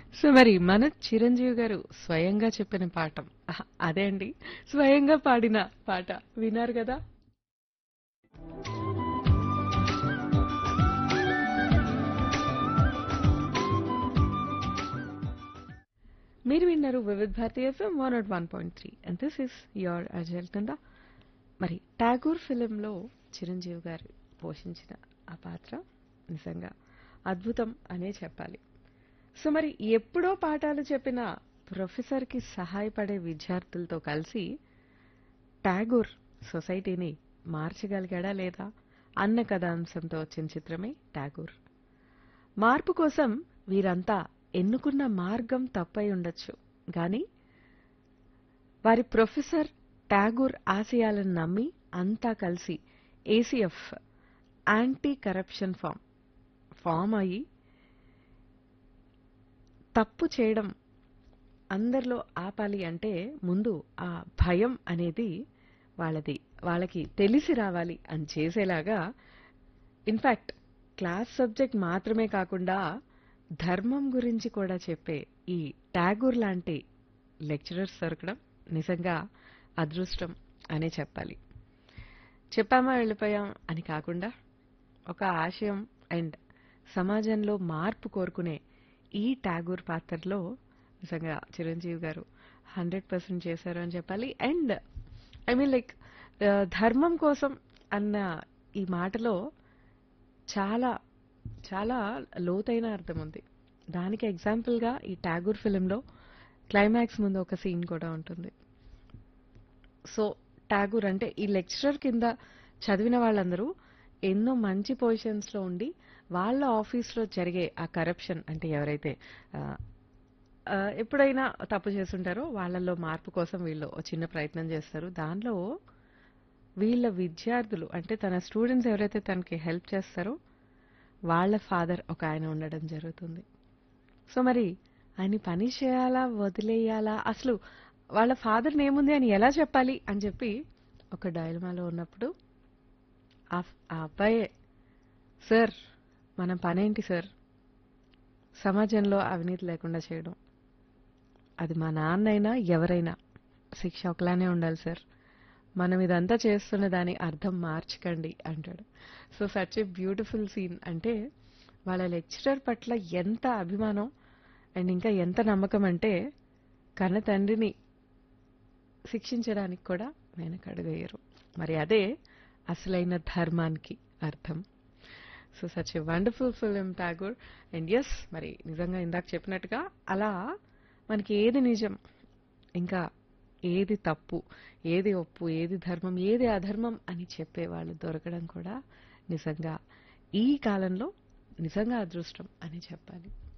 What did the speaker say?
so మరి మన చిరంజీవి గారు స్వయంగా చెప్పిన పాఠం అహ, అదే అండి స్వయంగా పాడిన పాట విన్నారు కదా మీరు విన్నారు Vividh Bharati FM one not one point three and this is your అజల్ కింద మరి ఠాగూర్ ఫిలింలో చిరంజీవి గారు పోషించిన ఆ పాత్ర నిజంగా అద్భుతం అనే చెప్పాలి సో మరి ఎప్పుడో పాఠాలు చెప్పిన ప్రొఫెసర్కి సహాయపడే విద్యార్థులతో కలిసి ఠాగూర్ సొసైటీని మార్చగలిగాడా లేదా అన్న కథాంశంతో వచ్చిన చిత్రమే ఠాగూర్ మార్పు కోసం వీరంతా ఎన్నుకున్న మార్గం తప్పై ఉండొచ్చు కానీ వారి ప్రొఫెసర్ ఠాగూర్ ఆశయాలను నమ్మి అంతా కలిసి ACF anti corruption form form అయ్యి తప్పు చేయడం అందరిలో ఆపాలి అంటే ముందు ఆ భయం అనేది వాళ్ళది వాళ్ళకి తెలిసి రావాలి అని చేసేలాగా ఇన్ఫ్యాక్ట్ క్లాస్ సబ్జెక్ట్ మాత్రమే కాకుండా ధర్మం గురించి కూడా చెప్పే ఈ ఠాగూర్ లాంటి లెక్చరర్స్ దొరకడం నిజంగా అదృష్టం అనే చెప్పాలి చెప్పామా వెళ్ళిపోయాం అని కాకుండా ఒక ఆశయం అండ్ సమాజంలో మార్పు కోరుకునే ఈ ఠాగూర్ పాత్రలో నిజంగా చిరంజీవి గారు హండ్రెడ్ పర్సెంట్ చేశారు అని చెప్పాలి అండ్ ఐ మీన్ లైక్ ధర్మం కోసం అన్న ఈ మాటలో చాలా చాలా లోతైన అర్థం ఉంది దానికి ఎగ్జాంపుల్గా ఈ ఠాగూర్ ఫిలింలో క్లైమాక్స్ ముందు ఒక సీన్ కూడా ఉంటుంది సో ఠాగూర్ అంటే ఈ లెక్చరర్ కింద చదివిన వాళ్ళందరూ ఎన్నో మంచి పొజిషన్స్లో ఉండి వాళ్ళ ఆఫీస్లో జరిగే ఆ కరప్షన్ అంటే ఎవరైతే ఆ, ఆ, ఎప్పుడైనా తప్పు చేస్తుంటారో వాళ్ళల్లో మార్పు కోసం వీళ్ళు ఓ చిన్న ప్రయత్నం చేస్తారు దానిలో వీళ్ళ విద్యార్థులు అంటే తన స్టూడెంట్స్ ఎవరైతే తనకి హెల్ప్ చేస్తారో వాళ్ళ ఫాదర్ ఒక ఆయన ఉండడం జరుగుతుంది సో మరి ఆయన పని చేయాలా వదిలేయాలా అసలు వాళ్ళ ఫాదర్ని ఏముంది అని ఎలా చెప్పాలి అని చెప్పి ఒక డైలమాలో ఉన్నప్పుడు ఆ ఆ అబ్బాయే సార్ మన పనేంటి సార్ సమాజంలో అవినీతి లేకుండా చేయడం అది మా నాన్నైనా ఎవరైనా శిక్ష ఒకలానే ఉండాలి సార్ మనం ఇదంతా చేస్తున్న దాని అర్థం మార్చకండి అంటాడు so such a beautiful scene అంటే వాళ్ళ లెక్చరర్ పట్ల ఎంత అభిమానం అండ్ ఇంకా ఎంత నమ్మకం అంటే కన్న తండ్రిని శిక్షించడానికి కూడా వెనకడుగయ్యారు మరి అదే అసలైన ధర్మానికి అర్థం so such a wonderful film Tagore and yes మరి నిజంగా ఇందాక చెప్పినట్టుగా అలా మనకి ఏది నిజం ఇంకా ఏది తప్పు ఏది ఒప్పు ఏది ధర్మం ఏది అధర్మం అని చెప్పేవాళ్ళు దొరకడం కూడా నిజంగా ఈ కాలంలో నిజంగా అదృష్టం అని చెప్పాలి